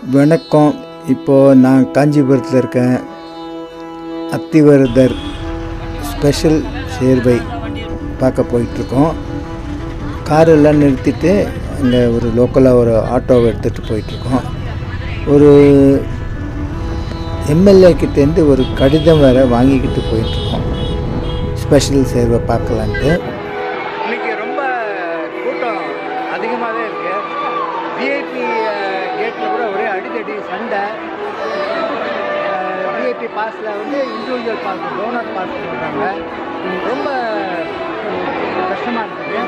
வணக்கம் இப்போது நான் காஞ்சிபுரத்தில் இருக்கேன் அத்திவரதர் ஸ்பெஷல் சேர்வை பார்க்க போயிட்டுருக்கோம் காரெல்லாம் நிறுத்திட்டு அங்கே ஒரு லோக்கலாக ஒரு ஆட்டோவை எடுத்துகிட்டு போயிட்டுருக்கோம் ஒரு எம்எல்ஏ கிட்டேருந்து ஒரு கடிதம் வேறு வாங்கிக்கிட்டு போயிட்டுருக்கோம் ஸ்பெஷல் சேர்வை பார்க்கலான்ட்டு இன்னைக்கு ரொம்ப கூட்டம் அதிகமாகவே இருக்கு விஐபி கேட்டில் கூட ஒரே அடிதடி சண்டை விஐபி பாஸில் வந்து இண்டிவிஜுவல் பாஸ் டோனர் பாஸ் பண்ணுறாங்க ரொம்ப கஷ்டமாக இருக்குது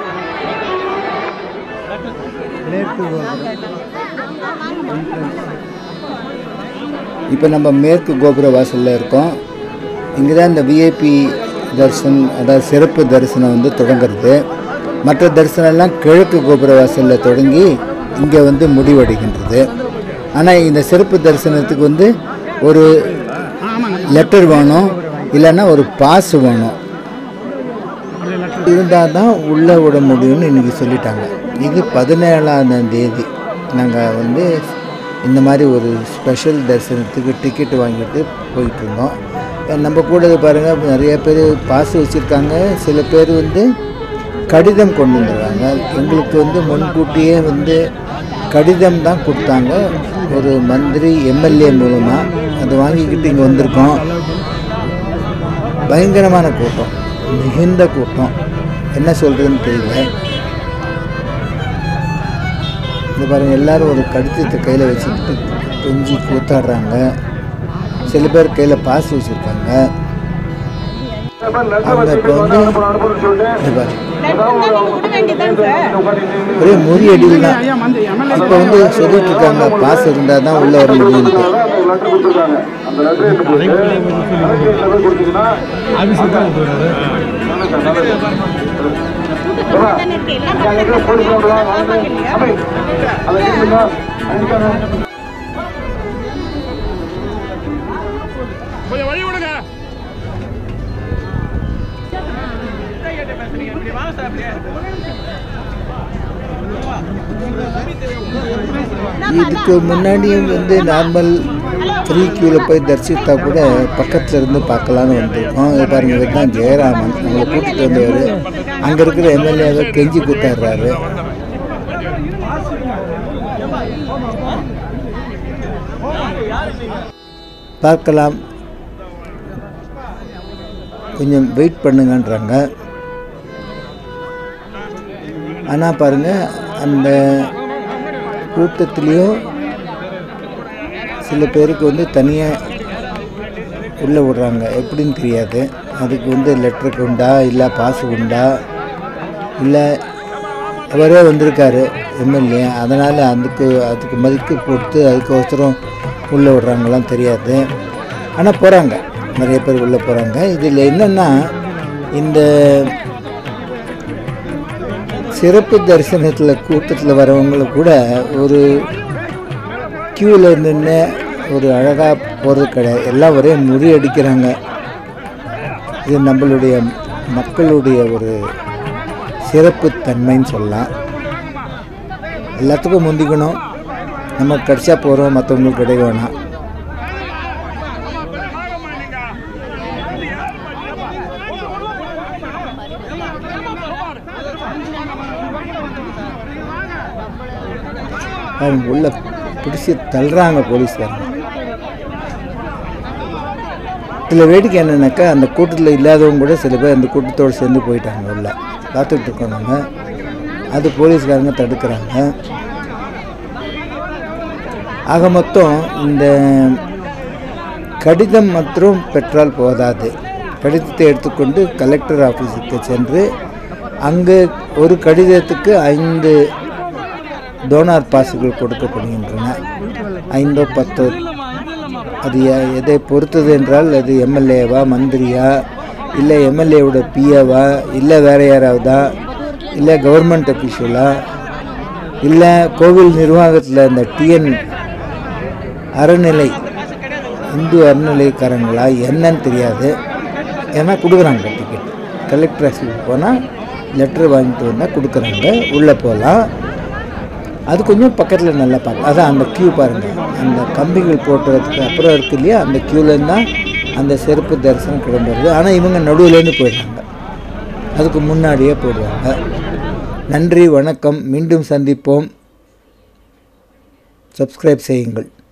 இப்போ நம்ம மேற்கு கோபுர வாசலில் இருக்கோம் இங்கே தான் இந்த விஐபி தரிசனம் அதாவது சிறப்பு தரிசனம் வந்து தொடங்குறது மற்ற தரிசனம்லாம் கிழக்கு கோபுர வாசலில் தொடங்கி இங்கே வந்து முடிவடைகின்றது ஆனால் இந்த சிறப்பு தரிசனத்துக்கு வந்து ஒரு லெட்டர் வேணும் இல்லைன்னா ஒரு பாஸ் வேணும் இருந்தால் தான் உள்ளே விட முடியும்னு இன்றைக்கி சொல்லிட்டாங்க இது பதினேழாம் தேதி நாங்கள் வந்து இந்த மாதிரி ஒரு ஸ்பெஷல் தரிசனத்துக்கு டிக்கெட் வாங்கிட்டு போயிட்டு இருந்தோம் அஹ் நம்ம கூட பாருங்கள் நிறைய பேர் பாஸ் வச்சுருக்காங்க சில பேர் வந்து கடிதம் கொண்டு வந்துருக்காங்க எங்களுக்கு வந்து முன்கூட்டியே வந்து கடிதம் தான் கொடுத்தாங்க ஒரு மந்திரி எம்எல்ஏ மூலமாக அதை வாங்கிக்கிட்டு இங்கே வந்திருக்கோம் பயங்கரமான கூட்டம் மிகுந்த கூட்டம் என்ன சொல்கிறதுன்னு தெரியல இந்த பாருங்க எல்லாரும் ஒரு கடிதத்தை கையில் வச்சுக்கிட்டு கொஞ்சி கூத்தாடுறாங்க சில பேர் கையில் பாஸ் வச்சுருக்காங்க அவங்க இப்போ வந்து இந்த பாருங்க ஒரே முறியடியில் தான் இப்போ வந்து சொல்லிட்டு இருக்காங்க பாஸ் இருந்தால் தான் உள்ளே வர முடியும்ட்டு கொஞ்சம் வழி விடுங்க இதுக்கு முன்னாடியும் வந்து நார்மல் ஃப்ரீ க்யூவில் போய் தரிசித்தா கூட பக்கத்தில் இருந்து பார்க்கலான்னு வந்திருக்கோம் இது பாருங்க இவர் தான் ஜெயராமன் நம்மளை கூட்டிகிட்டு வந்தவர் அங்கே இருக்கிற எம்எல்ஏவை கெஞ்சி கூத்தாடுறாரு பார்க்கலாம் கொஞ்சம் வெயிட் பண்ணுங்கன்றாங்க ஆனால் பாருங்கள் அந்த கூட்டத்துலேயும் சில பேருக்கு வந்து தனியாக உள்ளே விடுறாங்க எப்படின்னு தெரியாது அதுக்கு வந்து லெட்டருக்கு உண்டா இல்லை பாஸ் உண்டா இல்லை அவரே வந்திருக்காரு எம்எல்ஏ அதனால் அதுக்கு அதுக்கு மதிப்பு கொடுத்து அதுக்கோசரம் உள்ளே விடுறாங்களாம் தெரியாது ஆனால் போகிறாங்க நிறைய பேர் உள்ளே போகிறாங்க இதில் என்னென்னா இந்த சிறப்பு தரிசனத்தில் கூட்டத்தில் வரவங்களை கூட ஒரு க்யூவில் நின்று ஒரு அழகாக போகிறது கிடையாது எல்லாம் ஒரே முறியடிக்கிறாங்க இது நம்மளுடைய மக்களுடைய ஒரு சிறப்பு தன்மைன்னு சொல்லலாம் எல்லாத்துக்கும் முந்திக்கணும் நம்ம கிடச்சா போகிறோம் மற்றவங்களுக்கு கிடைக்க வேணாம் அவங்க உள்ள பிடிச்சி தள்ளுறாங்க போலீஸ்காரங்க இதில் வேடிக்கை என்னன்னாக்கா அந்த கூட்டத்தில் இல்லாதவங்க கூட சில பேர் அந்த கூட்டத்தோடு சேர்ந்து போயிட்டாங்க உள்ள பார்த்துக்கிட்டு இருக்கோம் நாங்கள் அது போலீஸ்காரங்க தடுக்கிறாங்க ஆக மொத்தம் இந்த கடிதம் மற்றும் பெற்றால் போதாது கடிதத்தை எடுத்துக்கொண்டு கலெக்டர் ஆஃபீஸுக்கு சென்று அங்கு ஒரு கடிதத்துக்கு ஐந்து டோனார் பாஸுகள் கொடுக்கப்படுகின்றன ஐந்தோ பத்தோ அது எ- எதை பொறுத்தது என்றால் அது எம்எல்ஏவா மந்திரியா இல்லை எம்எல்ஏவோட பிஏவா இல்லை வேற யாராவதா இல்லை கவர்மெண்ட் அஃபிஷியலா இல்லை கோவில் நிர்வாகத்தில் இந்த டிஎன் அறநிலை இந்து அறநிலைக்காரங்களா என்னன்னு தெரியாது ஏன்னா கொடுக்குறாங்க டிக்கெட் கலெக்டர் ஆஃபீஸுக்கு போனால் லெட்டர் வாங்கிட்டு வந்தால் கொடுக்குறாங்க உள்ளே போகலாம் அது கொஞ்சம் பக்கத்தில் நல்லா பார்க்கலாம் அதான் அந்த க்யூ பாருங்கள் அந்த கம்பிகள் போட்டதுக்கு அப்புறம் இருக்கு இல்லையா அந்த க்யூலேருந்து தான் அந்த செருப்பு தரிசனம் கிளம்புறது ஆனால் இவங்க நடுவுலேருந்து போயிடுறாங்க அதுக்கு முன்னாடியே போயிடுவாங்க நன்றி வணக்கம் மீண்டும் சந்திப்போம் சப்ஸ்கிரைப் செய்யுங்கள்